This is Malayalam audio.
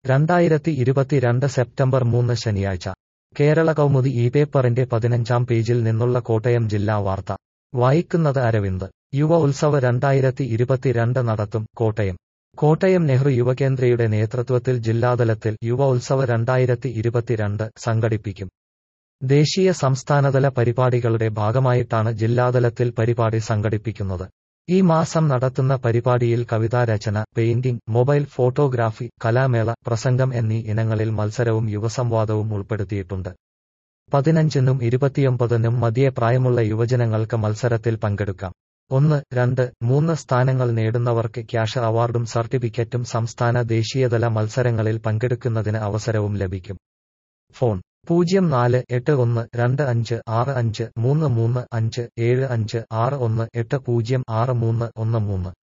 രണ്ടായിരത്തി ഇരുപത്തിരണ്ട് സെപ്റ്റംബർ മൂന്ന് ശനിയാഴ്ച കേരള കൗമുദി ഈ പേപ്പറിന്റെ പതിനഞ്ചാം പേജിൽ നിന്നുള്ള കോട്ടയം ജില്ലാ വാർത്ത വായിക്കുന്നത് അരവിന്ദ് യുവ ഉത്സവ് രണ്ടായിരത്തി ഇരുപത്തിരണ്ട് നടത്തും കോട്ടയം കോട്ടയം നെഹ്റു യുവകേന്ദ്രയുടെ നേതൃത്വത്തിൽ ജില്ലാതലത്തിൽ യുവ ഉത്സവ് രണ്ടായിരത്തി ഇരുപത്തിരണ്ട് സംഘടിപ്പിക്കും ദേശീയ സംസ്ഥാനതല പരിപാടികളുടെ ഭാഗമായിട്ടാണ് ജില്ലാതലത്തിൽ പരിപാടി സംഘടിപ്പിക്കുന്നത് ഈ മാസം നടത്തുന്ന പരിപാടിയിൽ കവിതാരചന പെയിന്റിംഗ് മൊബൈൽ ഫോട്ടോഗ്രാഫി കലാമേള പ്രസംഗം എന്നീ ഇനങ്ങളിൽ മത്സരവും യുവസംവാദവും ഉൾപ്പെടുത്തിയിട്ടുണ്ട് പതിനഞ്ചിനും ഇരുപത്തിയൊമ്പതിനും മതിയെ പ്രായമുള്ള യുവജനങ്ങൾക്ക് മത്സരത്തിൽ പങ്കെടുക്കാം ഒന്ന് രണ്ട് മൂന്ന് സ്ഥാനങ്ങൾ നേടുന്നവർക്ക് ക്യാഷ് അവാർഡും സർട്ടിഫിക്കറ്റും സംസ്ഥാന ദേശീയതല മത്സരങ്ങളിൽ പങ്കെടുക്കുന്നതിന് അവസരവും ലഭിക്കും ഫോൺ പൂജ്യം നാല് എട്ട് ഒന്ന് രണ്ട് അഞ്ച് ആറ് അഞ്ച് മൂന്ന് മൂന്ന് അഞ്ച് ഏഴ് അഞ്ച് ആറ് ഒന്ന് എട്ട് പൂജ്യം ആറ് മൂന്ന് ഒന്ന് മൂന്ന്